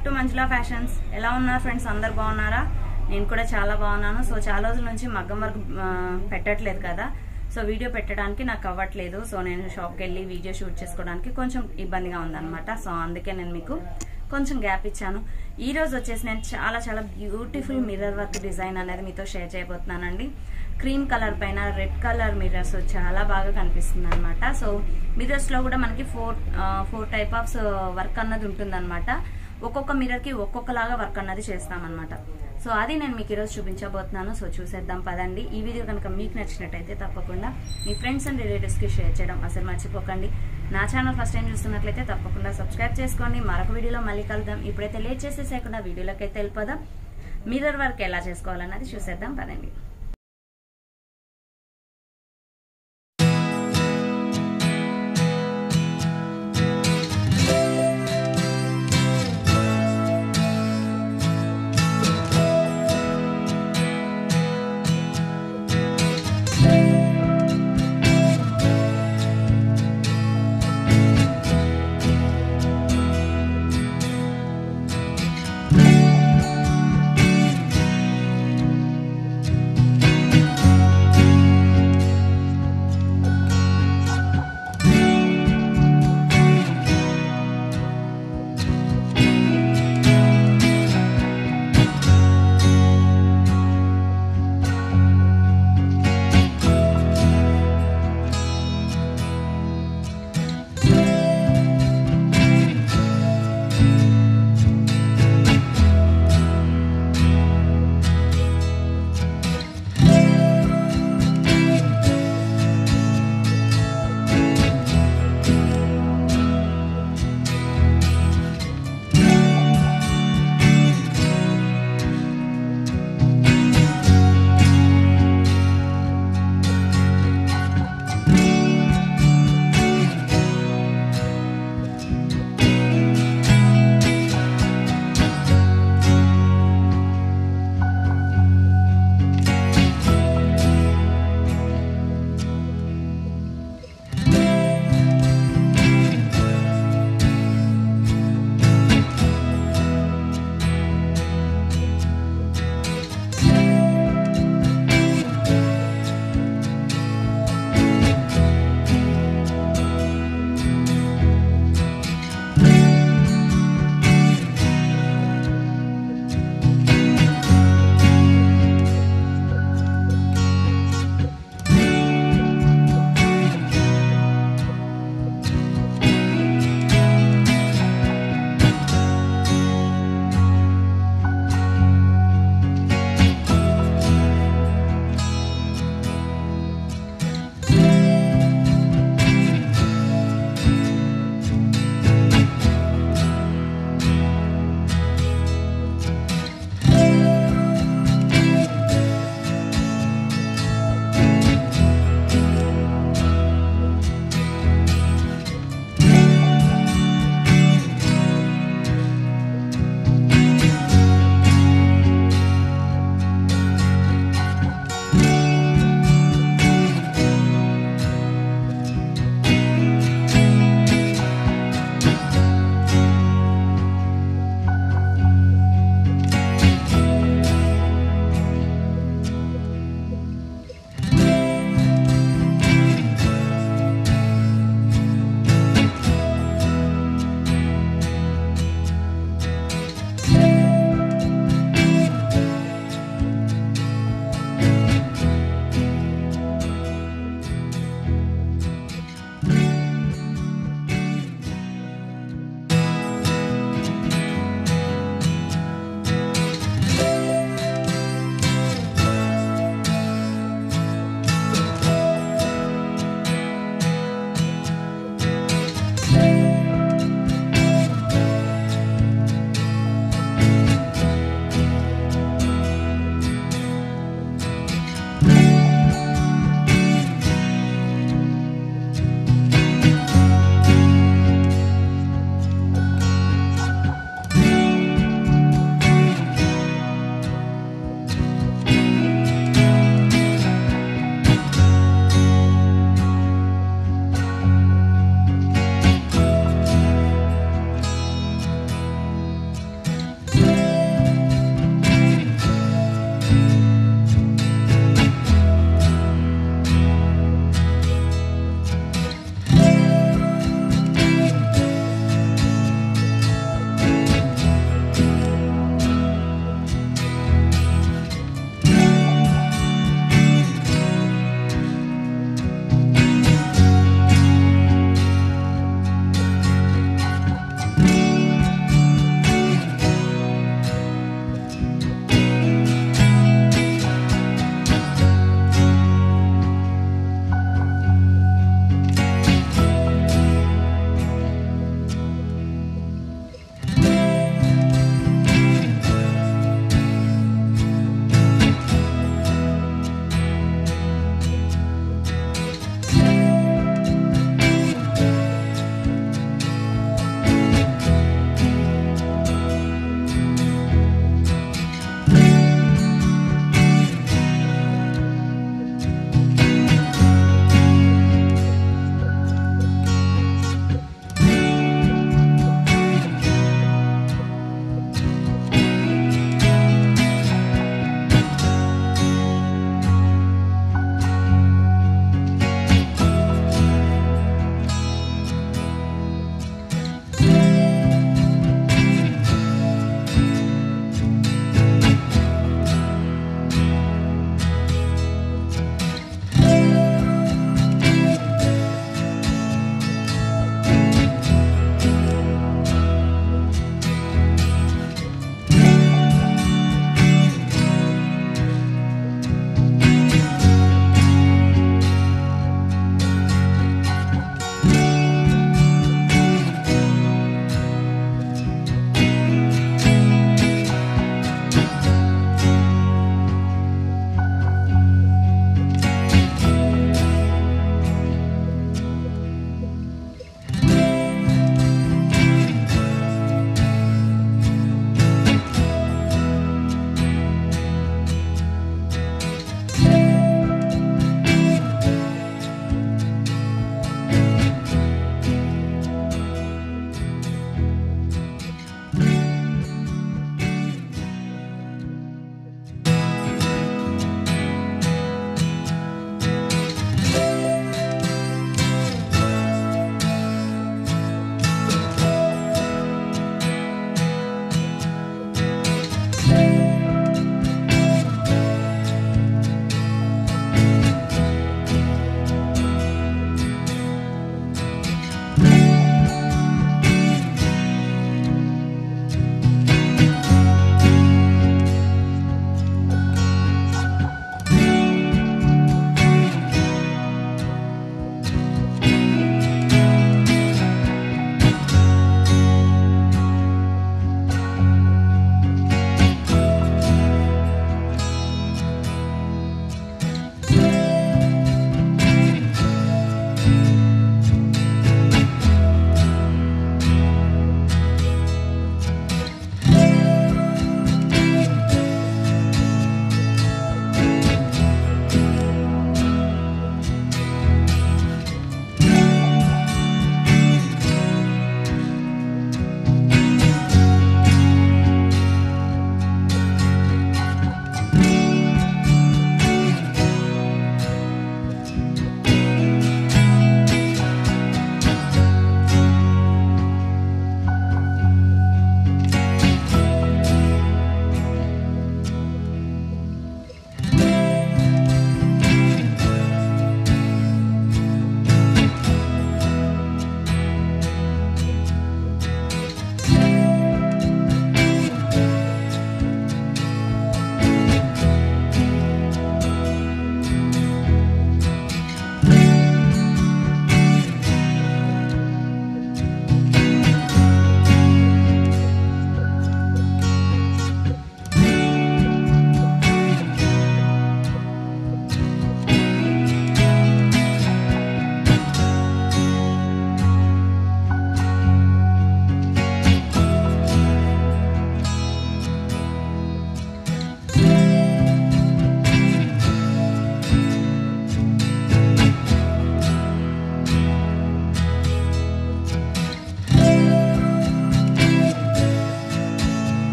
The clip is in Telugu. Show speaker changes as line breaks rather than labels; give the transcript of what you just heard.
బ్యాక్ టు మంజులా ఫ్యాషన్స్ ఎలా ఉన్నారు ఫ్రెండ్స్ అందరు బాగున్నారా నేను కూడా చాలా బాగున్నాను సో చాలా రోజుల నుంచి మగ్గం వర్క్ ఆ, పెట్టట్లేదు కదా సో వీడియో పెట్టడానికి నాకు అవ్వట్లేదు సో నేను షాప్కి వెళ్ళి వీడియో షూట్ చేసుకోవడానికి కొంచెం ఇబ్బందిగా ఉందన్నమాట సో అందుకే నేను మీకు కొంచెం గ్యాప్ ఇచ్చాను ఈ రోజు వచ్చేసి నేను చాలా చాలా బ్యూటిఫుల్ మిర్రర్ వర్క్ డిజైన్ అనేది మీతో షేర్ చేయబోతున్నానండి క్రీమ్ కలర్ పైన రెడ్ కలర్ మిర్రర్స్ చాలా బాగా కనిపిస్తుంది అనమాట సో మిర్రర్స్ లో కూడా మనకి four four type of work అన్నది ఉంటుందన్నమాట ఒక్కొక్క మిర్రర్ కి ఒక్కొక్కలాగా వర్క్ అన్నది చేస్తామన్నమాట సో అది నేను మీకు ఈరోజు చూపించబోతున్నాను సో చూసేద్దాం పదండి ఈ వీడియో కనుక మీకు నచ్చినట్టయితే తప్పకుండా మీ ఫ్రెండ్స్ అండ్ రిలేటివ్స్ కి షేర్ చేయడం అసలు మర్చిపోకండి నా ఛానల్ ఫస్ట్ టైం చూస్తున్నట్లయితే తప్పకుండా సబ్స్క్రైబ్ చేసుకోండి మరొక వీడియోలో మళ్ళీ కలుద్దాం ఇప్పుడైతే లేట్ చేసేసేయకుండా వీడియోలోకి అయితే వెళ్ళిపోదాం మిర్రర్ వర్క్ ఎలా చేసుకోవాలన్నది చూసేద్దాం పదండి